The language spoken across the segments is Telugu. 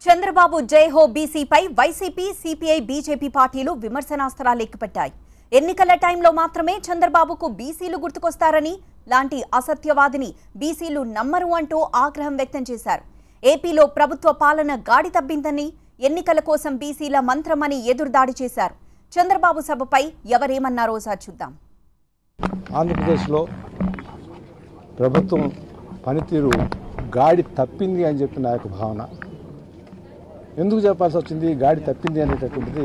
చంద్రబాబు జై హో బీసీపై వైసీపీ సిపిఐ బీజేపీ పార్టీలు విమర్శనాస్త్రాలు ఎక్కుపెట్టాయి ఎన్నికల టైంలో మాత్రమే చంద్రబాబుకు బీసీలు గుర్తుకొస్తారని లాంటి అసత్యవాదిని బీసీలు నమ్మరు అంటూ ఆగ్రహం వ్యక్తం చేశారు ఏపీలో ప్రభుత్వ పాలన గాడి తబ్బిందని ఎన్నికల కోసం బీసీల మంత్రమని ఎదురుదాడి చేశారు చంద్రబాబు సభపై ఎవరేమన్నారో ఒకసారి చూద్దాం ఆంధ్రప్రదేశ్లో ప్రభుత్వం పనితీరు గాడి తప్పింది అని చెప్పి నా యొక్క భావన ఎందుకు చెప్పాల్సి వచ్చింది గాడి తప్పింది అనేటటువంటిది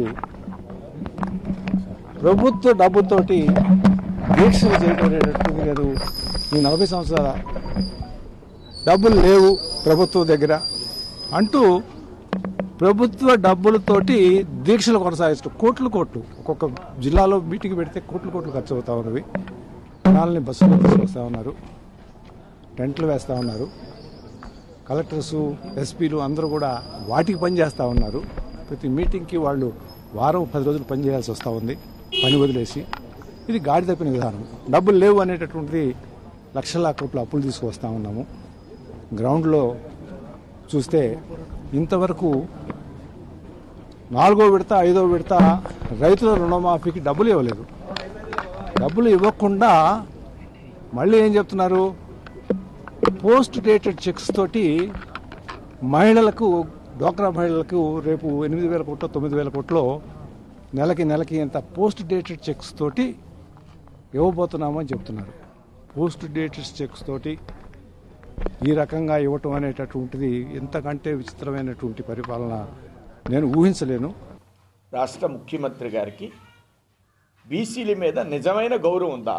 ప్రభుత్వ డబ్బుతోటి దీక్షలు చేయడం అనేటటువంటిది లేదు ఈ నలభై సంవత్సరాల డబ్బులు లేవు ప్రభుత్వం దగ్గర అంటూ ప్రభుత్వ డబ్బులతోటి దీక్షలు కొనసాగించడం కోట్లు కోట్లు ఒక్కొక్క జిల్లాలో మీటింగ్ పెడితే కోట్లు కోట్లు ఖర్చు అవుతా ఉన్నవి జనాల్ని బస్సులో తీసుకొస్తా ఉన్నారు టెంట్లు వేస్తూ ఉన్నారు కలెక్టర్సు ఎస్పీలు అందరూ కూడా వాటికి పని చేస్తూ ఉన్నారు ప్రతి మీటింగ్కి వాళ్ళు వారం పది రోజులు పని చేయాల్సి వస్తూ ఉంది పని వదిలేసి ఇది గాడి తప్పిన విధానం డబ్బులు లేవు అనేటటువంటిది లక్షల కోట్ల అప్పులు తీసుకువస్తా ఉన్నాము గ్రౌండ్లో చూస్తే ఇంతవరకు నాలుగో విడత ఐదో విడత రైతుల రుణమాఫీకి డబ్బులు ఇవ్వలేదు డబ్బులు ఇవ్వకుండా మళ్ళీ ఏం చెప్తున్నారు పోస్ట్ డేటెడ్ చెక్స్ తోటి మహిళలకు డ్వాక్రా మహిళలకు రేపు ఎనిమిది వేల కోట్లు తొమ్మిది వేల కోట్లో నెలకి నెలకి ఎంత పోస్ట్ డేటెడ్ చెక్స్ తోటి ఇవ్వబోతున్నామని చెప్తున్నారు పోస్ట్ డేటెడ్ చెక్స్ తోటి ఈ రకంగా ఇవ్వటం అనేటటువంటిది ఎంతకంటే విచిత్రమైనటువంటి పరిపాలన నేను ఊహించలేను రాష్ట్ర ముఖ్యమంత్రి గారికి బీసీల మీద నిజమైన గౌరవం ఉందా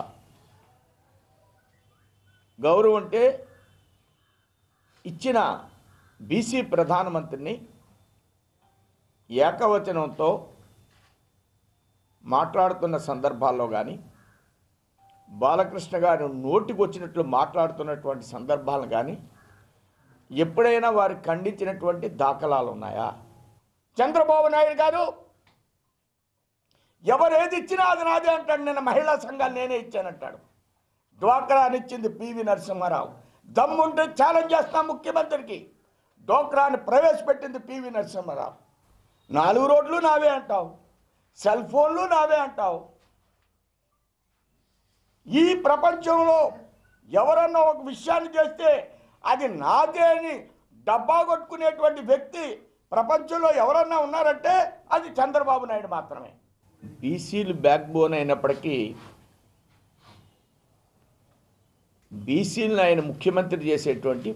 గౌరవం అంటే ఇచ్చిన బీసీ ప్రధానమంత్రిని ఏకవచనంతో మాట్లాడుతున్న సందర్భాల్లో కానీ బాలకృష్ణ గారు నోటికి వచ్చినట్లు మాట్లాడుతున్నటువంటి సందర్భాలు కానీ ఎప్పుడైనా వారు ఖండించినటువంటి దాఖలాలు ఉన్నాయా చంద్రబాబు నాయుడు గారు ఎవరు ఏది ఇచ్చినా అది నాదే అంటాడు నిన్న మహిళా సంఘాలు నేనే ఇచ్చానంటాడు డ్వాక్రాని ఇచ్చింది పివి నరసింహారావు దమ్ముంటే ఛాలెంజ్ చేస్తాం ముఖ్యమంత్రికి డ్వాక్రాని ప్రవేశపెట్టింది పివి నరసింహారావు నాలుగు రోడ్లు నావే అంటావు సెల్ ఫోన్లు నావే అంటావు ఈ ప్రపంచంలో ఎవరన్నా ఒక విషయాన్ని చేస్తే అది నాదే అని డబ్బా కొట్టుకునేటువంటి వ్యక్తి ప్రపంచంలో ఎవరన్నా ఉన్నారంటే అది చంద్రబాబు నాయుడు మాత్రమే బీసీలు బ్యాక్ బోన్ అయినప్పటికీ బీసీలను ఆయన ముఖ్యమంత్రి చేసేటువంటి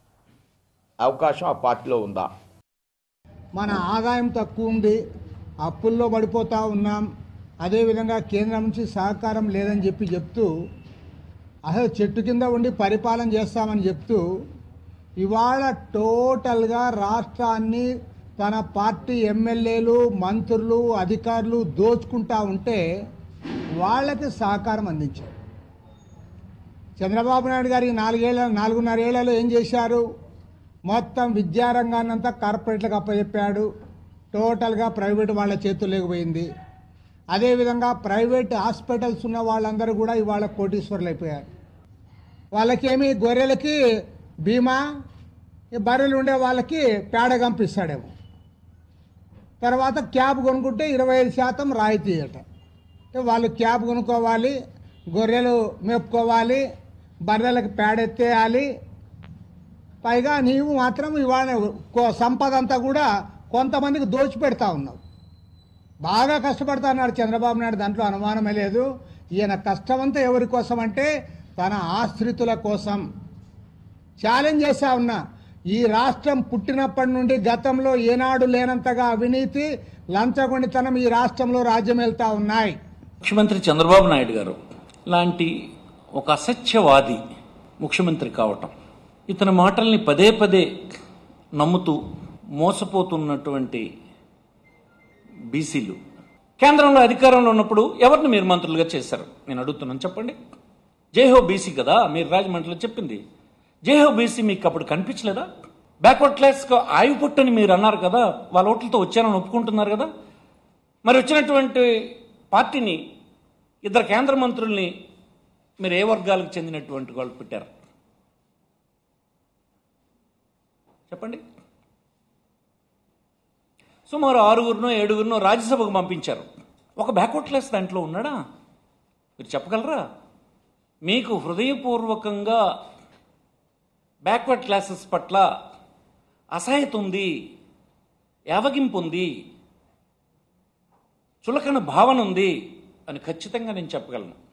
అవకాశం ఆ పార్టీలో ఉందా మన ఆదాయం తక్కువ ఉంది అప్పుల్లో పడిపోతూ ఉన్నాం అదేవిధంగా కేంద్రం నుంచి సహకారం లేదని చెప్పి చెప్తూ అసలు చెట్టు కింద ఉండి పరిపాలన చేస్తామని చెప్తూ ఇవాళ టోటల్గా రాష్ట్రాన్ని తన పార్టీ ఎమ్మెల్యేలు మంత్రులు అధికారులు దోచుకుంటా ఉంటే వాళ్ళకి సహకారం అందించారు చంద్రబాబు నాయుడు గారి నాలుగేళ్ల నాలుగున్నరేళ్లలో ఏం చేశారు మొత్తం విద్యారంగాన్ని అంతా కార్పొరేట్లకు అప్పచెప్పాడు టోటల్గా ప్రైవేట్ వాళ్ళ చేతుల్లోకి పోయింది అదేవిధంగా ప్రైవేట్ హాస్పిటల్స్ ఉన్న వాళ్ళందరూ కూడా ఇవాళ కోటీశ్వరులు అయిపోయారు వాళ్ళకేమి గొర్రెలకి బీమా ఈ బర్రెలు ఉండే వాళ్ళకి పేడ కంపిస్తాడేమో తర్వాత క్యాబ్ కొనుక్కుంటే ఇరవై ఐదు శాతం రాయితీ అట అంటే వాళ్ళు క్యాబ్ కొనుక్కోవాలి గొర్రెలు మేపుకోవాలి బర్రెలకు పేడెత్తేయాలి పైగా నీవు మాత్రం ఇవాళ కో- సంపద అంతా కూడా కొంతమందికి దోచిపెడతా ఉన్నావు బాగా కష్టపడుతున్నాడు చంద్రబాబు నాయుడు దాంట్లో అనుమానమే లేదు ఈయన కష్టమంతా ఎవరి కోసం అంటే తన ఆశ్రితుల కోసం ఛాలెంజ్ చేశా ఉన్నా ఈ రాష్ట్రం పుట్టినప్పటి నుండి గతంలో ఏనాడు లేనంతగా అవినీతి లంచగొండితనం ఈ రాష్ట్రంలో రాజ్యం వెళ్తా ఉన్నాయి ముఖ్యమంత్రి చంద్రబాబు నాయుడు గారు లాంటి ఒక అసత్యవాది ముఖ్యమంత్రి కావటం ఇతని మాటల్ని పదే పదే నమ్ముతూ మోసపోతున్నటువంటి బీసీలు కేంద్రంలో అధికారంలో ఉన్నప్పుడు ఎవరిని మీరు మంత్రులుగా చేశారు నేను అడుగుతున్నాను చెప్పండి జైహో బీసీ కదా మీరు రాజమండ్రిలో చెప్పింది జైహో బీసీ మీకు అప్పుడు కనిపించలేదా బ్యాక్వర్డ్ క్లాస్గా ఆయువు పుట్టని మీరు అన్నారు కదా వాళ్ళ ఓట్లతో వచ్చారని ఒప్పుకుంటున్నారు కదా మరి వచ్చినటువంటి పార్టీని ఇద్దరు కేంద్ర మంత్రుల్ని మీరు ఏ వర్గాలకు చెందినటువంటి వాళ్ళు పెట్టారు చెప్పండి సుమారు ఆరుగురినో ఏడుగురినో రాజ్యసభకు పంపించారు ఒక బ్యాక్వర్డ్ క్లాస్ దాంట్లో ఉన్నాడా మీరు చెప్పగలరా మీకు హృదయపూర్వకంగా బ్యాక్వర్డ్ క్లాసెస్ పట్ల అసహాయత ఉంది యావగింపు ఉంది చులకన భావన ఉంది అని ఖచ్చితంగా నేను చెప్పగలను